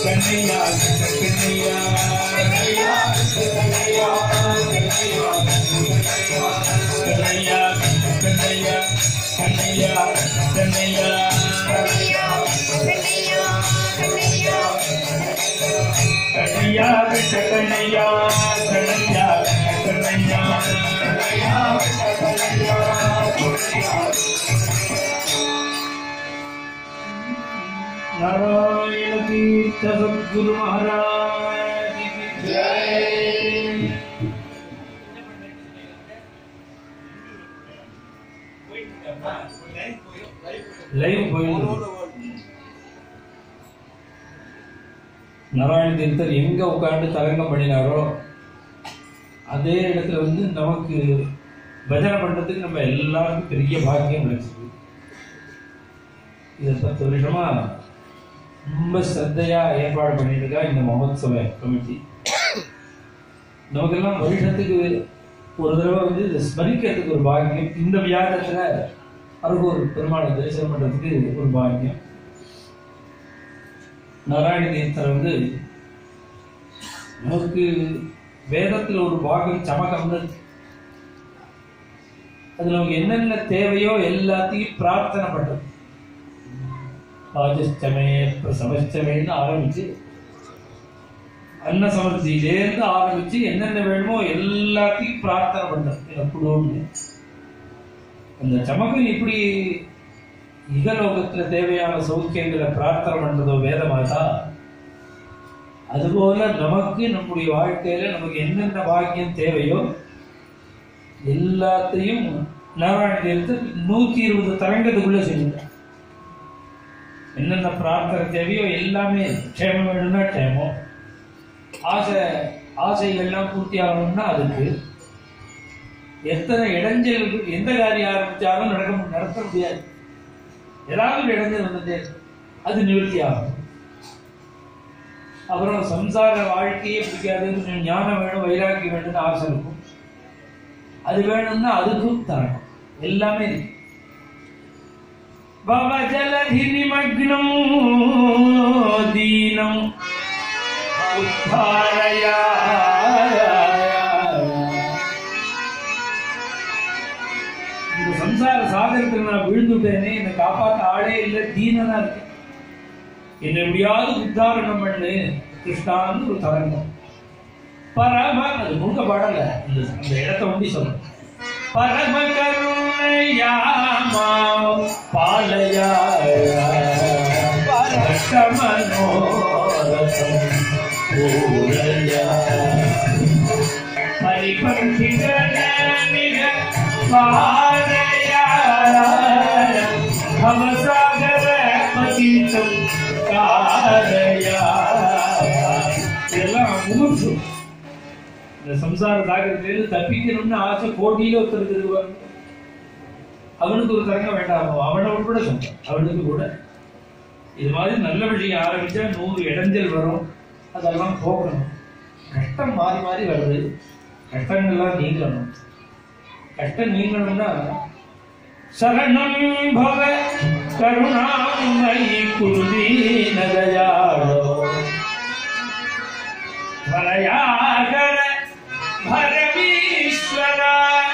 கண்ணையா கண்ணையா கண்ணையா கண்ணையா கண்ணையா கண்ணையா கண்ணையா கண்ணையா கண்ணையா கண்ணையா नारायण तीर्थ सद्गुरु महाराज की जय லைவ் போயிருக்கு நாராயண தீர்த்தர் எங்க உட்கார்ந்து தரங்கம் பண்ணினாரோ அதே இடத்துல வந்து நமக்கு பஜனை பண்றதுக்கு நம்ம எல்லாருக்கும் பெரிய பாக்கியம் கிடைச்சது இதை பத்து வருஷமா ரொம்ப ஸ்ரத்தையா ஏற்பாடு பண்ணிட்டு இந்த மகோத்சவ கமிட்டி நமக்கெல்லாம் வருஷத்துக்கு ஒரு தடவை வந்து இதை ஸ்மரிக்கிறதுக்கு ஒரு பாக்கியம் இந்த வியாழத்துல அருகூர் பெருமாளை தரிசனம் பண்றதுக்கு ஒரு பாக்கியம் நாராயண தீர்த்தர் வந்து நமக்கு வேதத்துல ஒரு பாகம் சமகம்னு இருக்கு. அது நமக்கு என்னென்ன தேவையோ எல்லாத்தையும் பிரார்த்தனை பண்றது ராஜஸ்டமே பிரசவஸ்டமேன்னு ஆரம்பிச்சு அன்ன சமர்த்தியிலேருந்து ஆரம்பிச்சு என்னென்ன வேணுமோ எல்லாத்தையும் பிரார்த்தனை பண்றது எனக்கு கொடுன்னு அந்த சமகம் இப்படி இகலோகத்துல தேவையான சௌக்கியங்களை பிரார்த்தனை பண்றதோ வேதமாதா அதுபோல நமக்கு நம்முடைய வாழ்க்கையில நமக்கு என்னென்ன பாக்கியம் தேவையோ எல்லாத்தையும் நாராயண தேவத்தை நூத்தி இருபது தரங்கத்துக்குள்ள செஞ்சுட்டேன் என்னென்ன பிரார்த்தனை தேவையோ எல்லாமே க்ஷேமம் வேணும்னா க்ஷேமம் ஆசை ஆசைகள்லாம் பூர்த்தி ஆகணும்னா அதுக்கு எத்தனை இடைஞ்சல் இருக்கு, எந்த காரியம் ஆரம்பிச்சாலும் நடக்க மு- நடத்த முடியாது ஏதாவது ஒரு இடைஞ்சல் வந்துட்டே இருக்கும். அது நிவர்த்தி ஆகும் அப்புறம் சம்சார வாழ்க்கையே பிடிக்காது ஞானம் வேணும் வைராக்கியம் வேணும்னு ஆசை இருக்கும் அது வேணும்னா அதுக்கும் தரணும் எல்லாமே இருக்கு భవజలధి నిమగ్నం దీనం ఉద్ధారయా இந்த சம்சார சாகரத்தில் நான் விழுந்துட்டேனே என்னை காப்பாத்த ஆளே இல்லை தீனனா இருக்கேன் என்னை எப்படியாவது உத்தாரணம் பண்ணு கிருஷ்ணான்னு ஒரு தரங்கம் பரம அது முழுக்க பாடல இந்த அந்த இடத்த ஒண்டி சொல்லணும் பரம கருணையாமா பாலயா பரமனோரசம் பூரயா பரிபந்திகன மிக பாரயா பவசாகர பதித்தம் காரயா இதெல்லாம் முமுட்சு இந்த சம்சார சாகரத்திலிருந்து தப்பிக்கணும்னு ஆசை கோட்டியில ஒருத்தருக்கு இருக்கு பாருங்க. அவனுக்கு ஒரு தரங்கம் வேண்டாமோ அவனை உட்பட சொல்றேன் அவனுக்கு கூட இது மாதிரி நல்ல விஷயம் ஆரம்பிச்சா நூறு இடைஞ்சல் வரும் அதெல்லாம் போகணும் கஷ்டம் மாறி மாறி வருது கஷ்டங்கள்லாம் நீங்கணும் கஷ்டம் நீங்கணும்னா சரணம் பவ கருணாமயி குருதீனதயாளோ பரயாகர பரமீஸ்வரா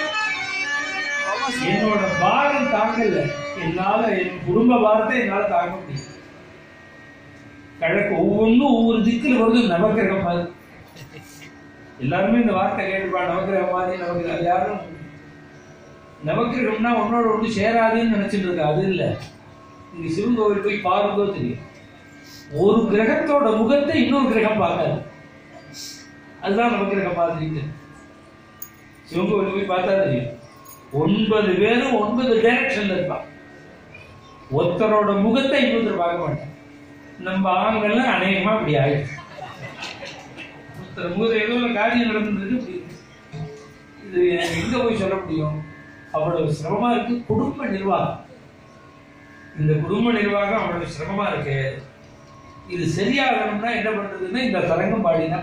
என்னோட பாரம் தாங்கல என்னால என் குடும்ப பாரத்தை என்னால தாங்க முடியும் கிழக்கு ஒவ்வொன்றும் ஒவ்வொரு திக்கில் வருது நவக்கிரகம் மாதிரி எல்லாருமே இந்த வார்த்தை கேட்டுப்பா நவக்கிரகம் மாதிரி நவக்கிரகம் யாரும் நவக்கிரகம்னா ஒன்னோட ஒன்று சேராதுன்னு நினைச்சிட்டு இருக்கு அது இல்ல நீங்க சிவன் கோவில் போய் பாருங்கோ தெரியும் ஒரு கிரகத்தோட முகத்தை இன்னொரு கிரகம் பார்க்காது அதுதான் நவக்கிரகம் மாதிரி சிவன் கோவில் போய் பார்த்தா தெரியும் ஒன்பது பேரும் ஒன்பது டைரக்ஷன்ல இருப்பான் ஒருத்தரோட முகத்தை இன்னொருத்தர் பார்க்க மாட்டான் நம்ம ஆண்கள்லாம் அநேகமா இப்படி ஆயிடுச்சு ஒருத்தர் முகத்தை ஏதோ ஒரு காரியம் நடந்தது இப்படி இருக்கு. இது எங்க போய் சொல்ல முடியும் அவ்வளவு சிரமமா இருக்கு குடும்ப நிர்வாகம் இந்த குடும்ப நிர்வாகம் அவ்வளவு சிரமமா இருக்கு இது சரியாகணும்னா என்ன பண்றதுன்னா இந்த தரங்கம் பாடினா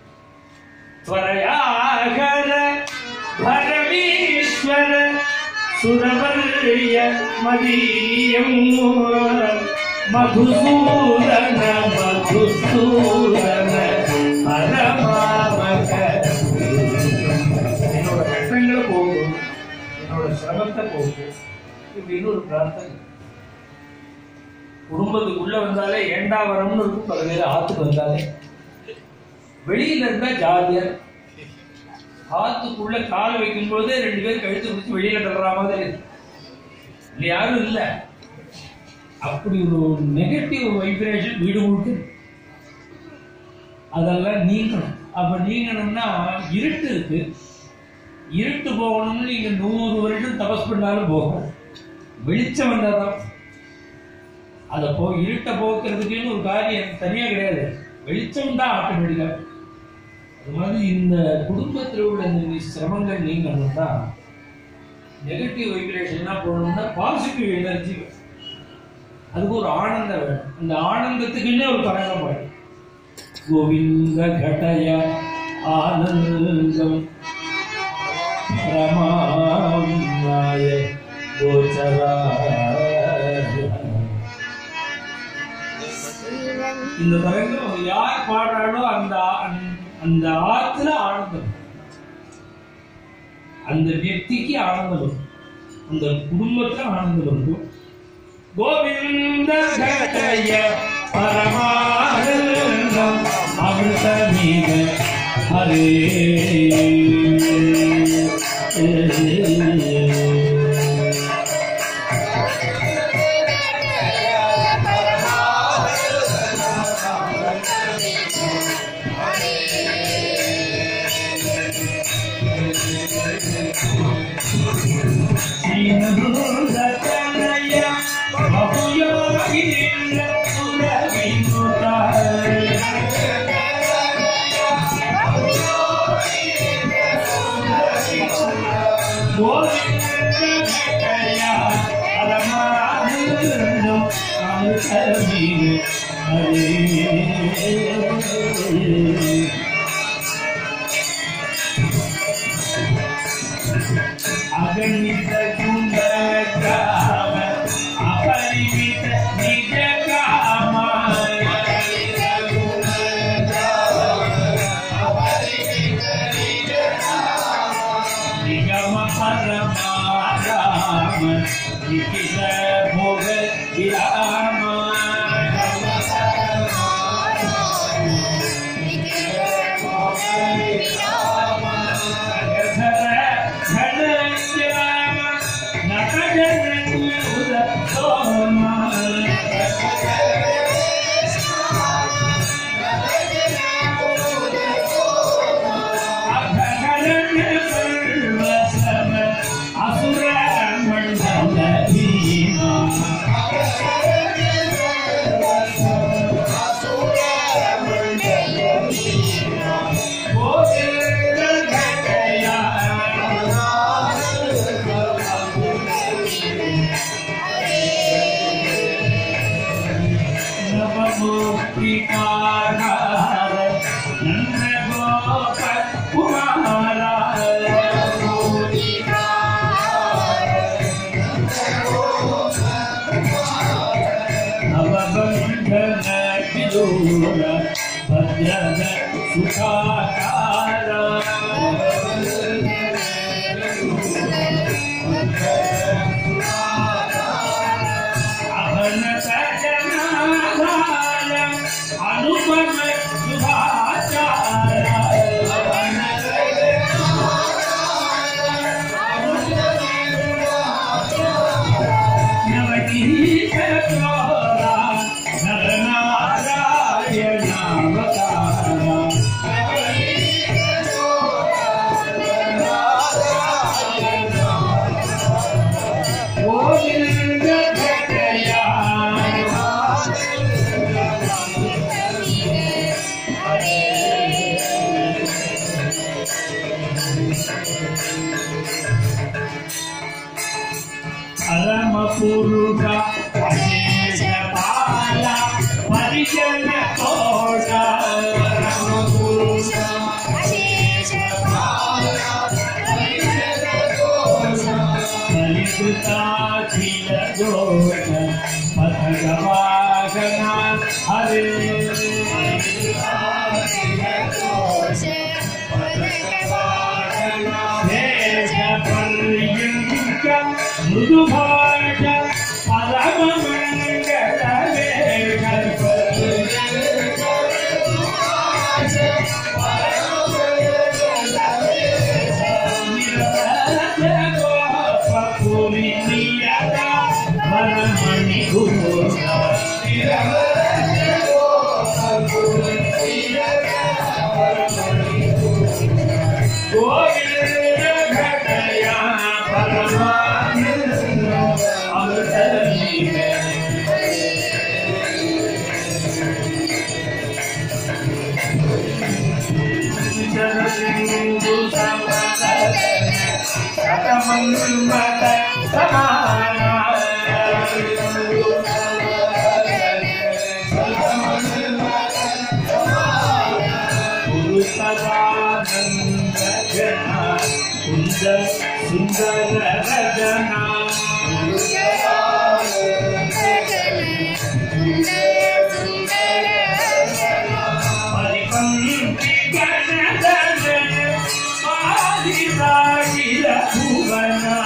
त्वरयागर भरमीश्वर सुरवर्य मदीयम् मधुसूदन मधुसूदन அர்த்தம் இல்லை. குடும்பத்துக்குள்ள வந்தாலே ஏண்டா வரம்னு இருக்கும் பல பேர் ஆத்துக்கு வந்தாலே வெளியில இருந்தா ஜாலியா இருக்கும். ஆத்துக்குள்ள கால் வைக்கும் போதே ரெண்டு பேரும் கழுத்து பிடிச்சி வெளியில தள்ளுற மாதிரி இருக்கு இல்ல யாரும் இல்ல அப்படி ஒரு நெகட்டிவ் வைப்ரேஷன் வீடு முழுக்க இருக்கு. அதெல்லாம் நீங்கணும் அப்ப நீங்கணும்னா இருட்டு இருக்கு இருட்டு போகணும்னு நீங்க நூறு வருஷம் தபஸ் பண்ணாலும் போகும் வெளிச்சம் வந்தாதான் அதை போ இருட்டை போக்குறதுக்குன்னு ஒரு காரியம் தனியா கிடையாது வெளிச்சம் தான் ஆட்டோமேட்டிக்கா அது மாதிரி இந்த குடும்பத்தில் உள்ள இந்த சிரமங்கள் நீங்கணும்னா நெகட்டிவ் வைப்ரேஷன் போகணும்னா பாசிட்டிவ் எனர்ஜி அதுக்கு ஒரு ஆனந்தம் வேணும் அந்த ஆனந்தத்துக்குன்னே ஒரு தரங்கம் பாடு கோவிந்த கடய ஆனந்தம் ரமாய கோச்சரா இந்த தரங்கம் யார் பாடுறாளோ அந்த ஆ- அந்த ஆத்துல ஆனந்தம் அந்த வியக்திக்கு ஆனந்தம் வரும் அந்த குடும்பத்துல ஆனந்தம் இருக்கும் கோவிந்த கடைய பரமானந்தம் அமிர்த மீத ஹரே ஸ்ரீநகுந்ததனய பகுயோகில சுரவினுதாய கோவிந்தகயா பரமானந்தம் அமிர்தமீக ஹரே அகணித குண்ட காம அபரிமித நிஜ காம நிகம பரமாராம நிகித போக விராம ಭದ್ರದ ಸುಖಾಕಾರ ಅವನತ ಜನಾಧಾರ ಅನುಪಮ ಶುಭಾಚಾರ ನವನೀತ ಚೋರ ನರನಾರಾಯಣ ಗೋವಿಂದ ಭಜಯ ಪರಮ ಪುರುಷ ಅಶೇಷ ಬಾಲ ಪರಿಜನ ತೋಟ ಪರಮ ಪುರುಷ ಕಲಿಸುತ್ತಾಖಿಲ ದೋಷ ಪಥಗ ವಾಹನ ಹರೇ ದೇಶ ಪರ್ಯಂತ ಮೃದುಭಾಷ மன்மத சமானா குரு சதானந்த ஜனா குந்த சுந்தர ரஜனா பரிபந்தி கணதன ஆதிராகில புவனா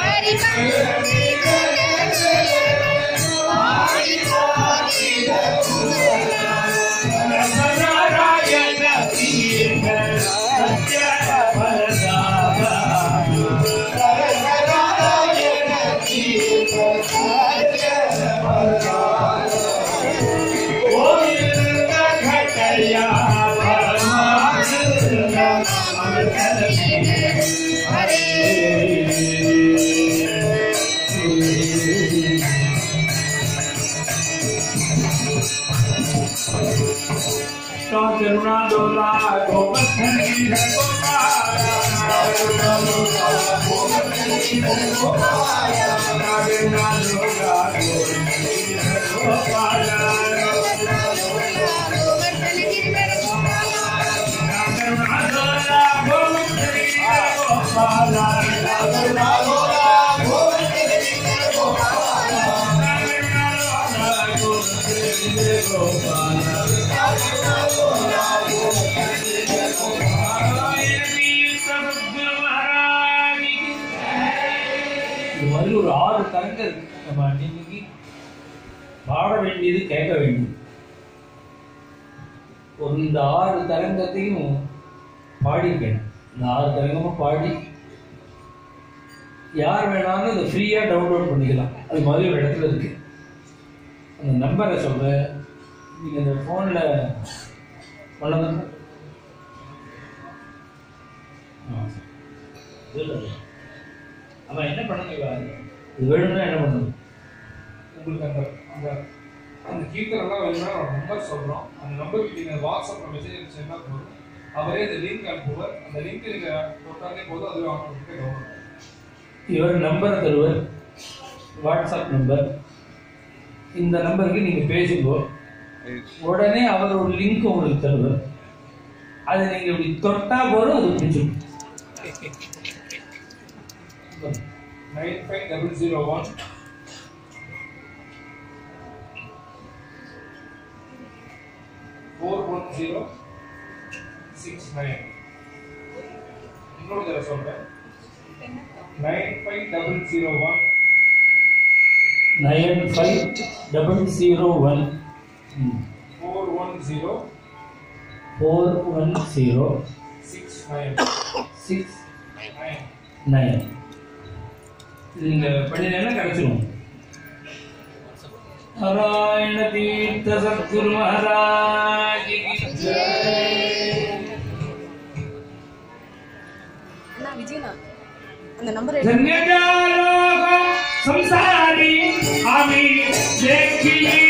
நாராயண தீர்க்க சத்ய பரதாபா கோவிந்த கட்டையா பரமானந்த கருணா டோலா கோபத்தனி இது மாதிரி ஒரு ஆறு தரங்க இருக்கு நம்ம அன்னைக்கு பாட வேண்டியது கேட்க வேண்டியது ஒரு இந்த ஆறு தரங்கத்தையும் பாடிக்கணும் இந்த ஆறு தரங்கமும் பாடி யார் வேணாலும் இதை ஃப்ரீயாக டவுன்லோட் பண்ணிக்கலாம் அது மாதிரி ஒரு இடத்துல இருக்கு அந்த நம்பரை சொல்கிறேன் நீங்கள் இந்த ஃபோனில் பண்ணலாம் அவன் என்ன பண்ணுங்க இது வேணும்னா என்ன பண்ணணும் உங்களுக்கு அந்த அந்த அந்த கீர்த்தனெல்லாம் வேணும்னா நான் நம்பர் சொல்கிறோம் அந்த நம்பருக்கு நீங்கள் வாட்ஸ்அப்பில் மெசேஜ் அனுப்பிச்சீங்கன்னா போதும் அவரே இந்த லிங்க் அனுப்புவார் அந்த லிங்க் நீங்கள் தொட்டாலே போதும் அதுவே ஆட்டோமேட்டிக்காக டவுன்லோட் இவர் நம்பர் தருவர் வாட்ஸ்அப் நம்பர் இந்த நம்பருக்கு நீங்கள் பேசுங்கோ உடனே அவர் ஒரு லிங்க் உங்களுக்கு தருவார் அதை நீங்கள் இப்படி தொட்டா போதும் அது பிடிச்சிடும் nine five double zero one four one zero six nine இன்னொரு தடவை சொல்கிறேன் nine five double zero one nine five double zero one four one zero four one zero six nine six nine nine இது நீங்கள் பண்ணினா கிடச்சிரும் நாராயண தீர்த்த சத்குரு மகாராஜ் கி ஜெய். அண்ணா விஜயண்ணா அந்த நம்பர் धन्यजालोक संसारी आम्ही देखील